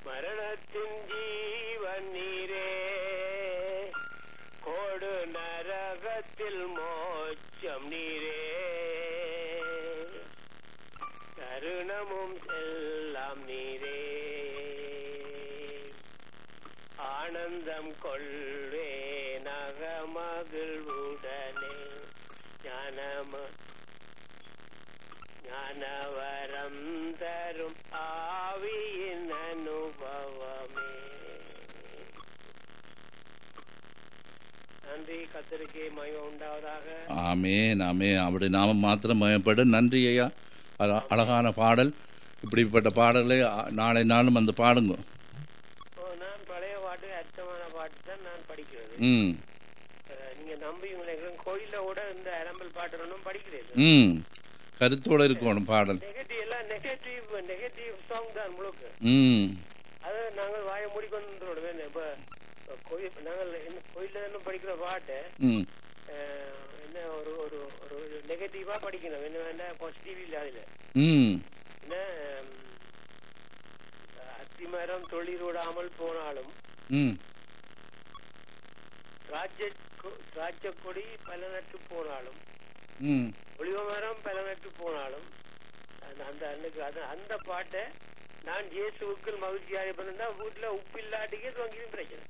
மரணத்தின் ஜீவன் நீரே கோடு நரகத்தில் மோட்சம் நீரே தருணமும் எல்லாம் நீரே ஆனந்தம் கொள்வே நகமகிழ்வுடனே ஞானம ஞானவரம் தரும் ஆவியின் அனுபவமே நன்றி கத்தருக்கே மயம் உண்டாவதாக ஆமேன் ஆமேன் அப்படி நாம மாத்திரம் மயப்பட நன்றி ஐயா அழ- அழகான பாடல் இப்படிப்பட்ட பாடல்களை அ- நாளை நாளும் அந்த பாடுங்க ஓ, நான் பழைய பாட்டு அர்த்தமான பாட்டு தான் நான் படிக்கிறது ம் அஹ், நீங்க நம்பி நினைக்கிறேன் கோயில்ல கூட இந்த அரம்பல் பாட்டு ஒன்றும் படிக்கிறது ம் கருத்தோட இருக்கணும் பாடல் நெகட்டிவ் எல்லாம் நெகட்டிவ் நெகட்டிவ் சாங் தான் முழுக்க ம் அது நாங்கள் வாயை மூடிக்கொண்டு இப்ப கோயில் நாங்கள் என்ன கோயில்ல இன்னும் படிக்கிற பாட்டு ம் அஹ், என்ன ஒரு ஒரு ஒரு நெகட்டிவா படிக்கணும் என்ன வேண்டாம் பாசிட்டிவ் இல்ல அதுல ம் என்ன ஹம், அத்திமரம் தொழில் விடாமல் போனாலும் ம் திராட்சை கொ- திராட்சை கொடி பல நட்டு போனாலும் ம் ஒளிவ மரம் பல நட்டு போனாலும் அந்த அந்த அன்னைக்கு அது அந்த பாட்டை நான் இயேசுவுக்குள் மகிழ்ச்சியாக பண்ணா வீட்டுல உப்பு இல்லாட்டிக்கே துவங்கியும் பிரச்சனை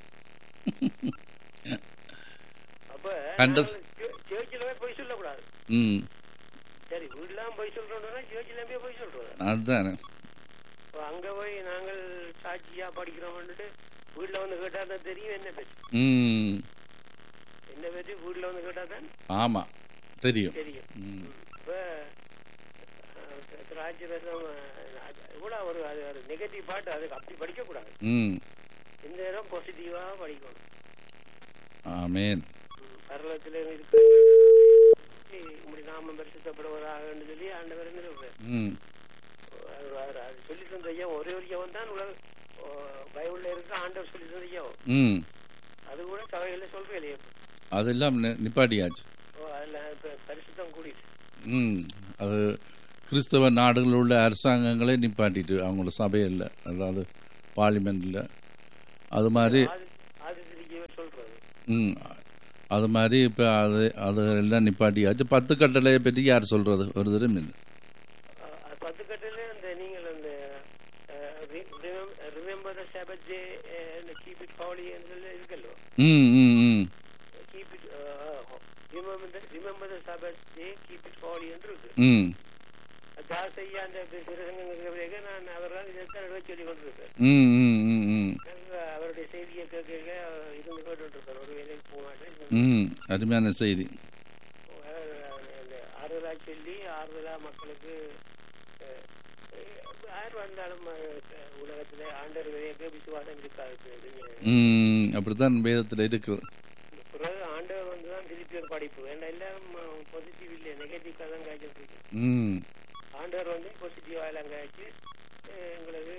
அப்ப கண்ட- சேர்ச்சில போய் பொய் சொல்லக்கூடாது ம் சரி வீட்டுலாம் போய் சொல்றோம்னா சேர்ச்சில போய் பொய் சொல்றோம் அதுதானே அப்ப அங்க போய் நாங்கள் சாட்சியா படிக்கிறோம்னுட்டு வீட்டுல வந்து கேட்டா தான் தெரியும் என்ன பற்றி ம் என்ன பற்றி வீட்டுல வந்து கேட்டா தான் ஆமாம் தெரியும் தெரியும் ம் இப்ப அஹ், திராட்சை ரசம் அஹ், அது கூட ஒரு அது ஒரு நெகட்டிவ் பாட்டு அதுக்கு அப்படி படிக்க கூடாது ம் இந்த நேரம் பாசிட்டிவா படிக்கணும் ஆமேன் ம், பரலோகத்துல இருக்கு இப்படி நாம பரிசுத்தப்படுவதாக சொல்லி ஆண்டவர் என்ன சொல்றாரு ம் அது- அது- அது சொல்லி தந்த ஐயா ஒரே ஒரு ஐயாவும் தான் உலக ஓ, பைபிள்ல இருக்க ஆண்டவர் சொல்லி தந்த ஐயாவும் ம் அது கூட சபையில சொல்றேன் இல்லையா அதெல்லாம் நி- நிப்பாட்டியாச்சு ஓ, அதுல இப்ப பரிசுத்தம் கூடிட்டு ம் அது கிறிஸ்தவ நாடுகளில் உள்ள அரசாங்கங்களே நிப்பாட்டிட்டு அவங்களோட சபையில் அதாவது பார்லிமெண்ட்டில் அது மாதிரி ஆதி ஆதித்திரிக்கவே சொல்றது ம் அது மாதிரி இப்போ அது அது எல்லாம் நிப்பாட்டியாச்சு பத்து கட்டளையை பற்றி யார் சொல்கிறது ஒரு தரம் இல்லை அஹ், அது பத்து கட்டில அந்த நீங்கள் அந்த remember the Sabbath day keep it holy என்று இருக்கல்லோ ம் ம் ம் keep it remember the Sabbath day keep it holy என்று இருக்கு ம் தாஸ் ஐயா அந்த பிரசங்க நான் அவர்தான் இதைத்தான் எழுத சொல்லி கொண்டிருக்கேன் ம் ம் ம் ம் நாங்க அவருடைய செய்தியை கேட்க இருந்து கேட்டு இருக்கேன் ஒரு வேலைக்கு போக மாட்டேன் ம் அருமையான செய்தி அந்த ஆறுதலா சொல்லி ஆறுதலா மக்களுக்கு அஹ், அஹ், யார் வந்தாலும் அஹ், உலகத்துல ஆண்டவர் விதையக்க விசுவாசம் இருக்காது ம் அப்படித்தான் வேதத்தில் இருக்குது பிறகு ஆண்டவர் வந்துதான் திருப்பி ஒரு படிப்பு ஏன்னா எல்லாரும் பாசிட்டிவ் இல்லை நெகட்டிவ் தான் காய்ச்சிட்டு இருக்கு ம் ஆண்டவர் வந்து பாசிட்டிவா எல்லாம் காய்ச்சி அஹ், எங்களுக்கு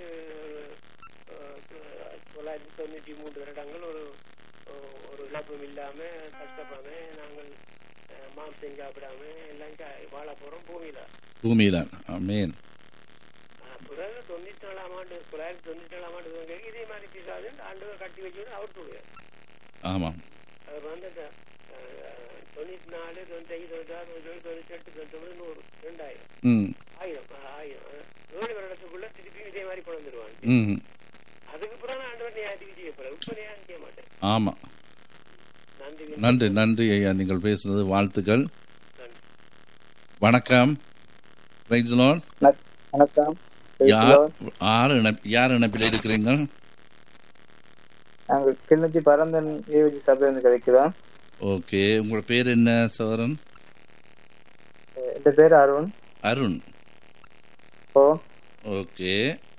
அஹ், தொள்ளாயிரத்தி தொண்ணூற்றி மூன்று வருடங்கள் ஒரு ஒரு இழப்பும் இல்லாம கஷ்டப்படாம நாங்கள் அஹ், மாம்சம் சாப்பிடாம எல்லாம் கா- வாழ போறோம் பூமியில பூமியிலான் ஆமேன் ஆஹ் பிறகு தொண்ணூத்தி நாலாம் ஆண்டு தொள்ளாயிரத்தி தொண்ணூத்தி ஏழாம் ஆண்டு துவங்கி இதே மாதிரி பிசாது ஆண்டு கட்டி வச்சு அவுட் விடுவார் ஆமாம் அவர் வந்து அந்த, ஆஹ், தொண்ணூத்தி நாலு தொண்ணூத்தி ஐந்து தொண்ணூத்தி ஆறு தொண்ணூத்தி ஏழு தொண்ணூத்தி எட்டு தொண்ணூத்தி ஒன்பது நூறு ரெண்டாயிரம் ம் ஆயிரம் ஆஹ், ஆயிரம் ஆஹ், ஏழு வருடத்துக்குள்ள திருப்பி இதே மாதிரி கொண்டு வந்துருவாங்க ம் அதுக்கு பிறகு நான் ஆண்டவர் நியாயத்துக்கு செய்ய போறேன் இப்ப நியாயம் செய்ய மாட்டேன் ஆமாம் நன்றி நன்றி நன்றி ஐயா நீங்கள் பேசுனது வாழ்த்துக்கள் நன்றி வணக்கம் Praise the Lord. வணக்- வணக்கம் Praise the யார் Lord. யார் இணைப் யார் இணைப்பில் இருக்கிறீங்க நாங்கள் கிளிநொச்சி பரந்தன் ஏவிஜி சபையிலிருந்து கிடைக்கிறோம் ஓகே உங்களோட பேர் என்ன சோரன் என் பேர் Arun Arun oh okay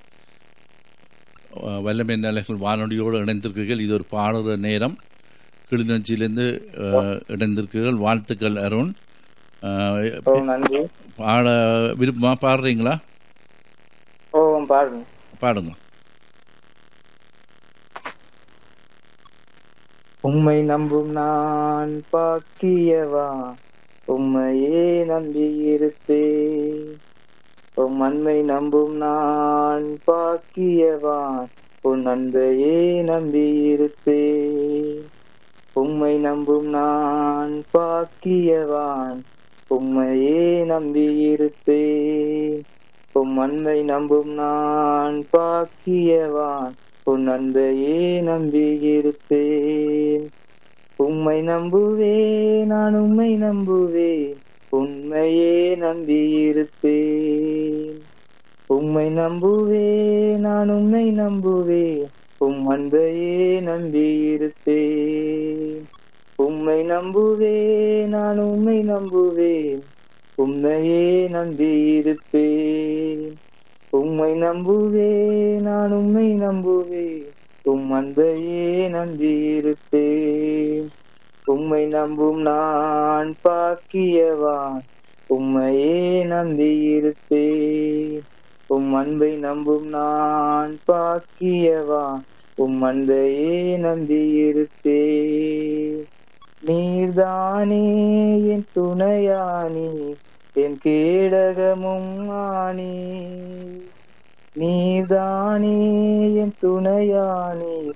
ah, வல்லமை நிலைகள் வானொலியோடு இணைந்திருக்கிறீர்கள் இது ஒரு பாடுற நேரம் கிளிநொச்சியிலிருந்து அஹ், இணைந்திருக்கிறீர்கள் வாழ்த்துக்கள் அருண் அஹ், ஓ நன்றி பாட விருப்பமா பாடுறீங்களா ஓ பாருங்க பாடுங்க உம்மை நம்பும் நான் பாக்கியவா உம்மையே நம்பியிருப்பேன் உம் அன்பை நம்பும் நான் பாக்கியவான் உன் அன்பையே நம்பியிருப்பேன் உம்மை நம்பும் நான் பாக்கியவான் உம்மையே நம்பியிருப்பேன் உம் அன்பை நம்பும் நான் பாக்கியவான் உன் அன்பையே நம்பியிருப்பேன் உம்மை நம்புவேன் நான் உம்மை நம்புவேன் உண்மையே நம்பியிருப்பேன் உம்மை நம்புவேன் நான் உம்மை நம்புவேன் உம் அன்பையே நம்பியிருப்பேன் உம்மை நம்புவேன் நான் உம்மை நம்புவேன் உம்மையே நம்பியிருப்பேன் உம்மை நம்புவேன் நான் உம்மை நம்புவேன் உம் அன்பையே நம்பியிருப்பேன் உம்மை நம்பும் நான் பாக்கியவான் உம்மையே நம்பியிருப்பேன் உம் அன்பை நம்பும் நான் பாக்கியவான் உம் அன்பையே நம்பியிருப்பேன் நீர்தானே என் துணையானி என் கேடகமும் ஆனி நீர்தானே என் துணையானி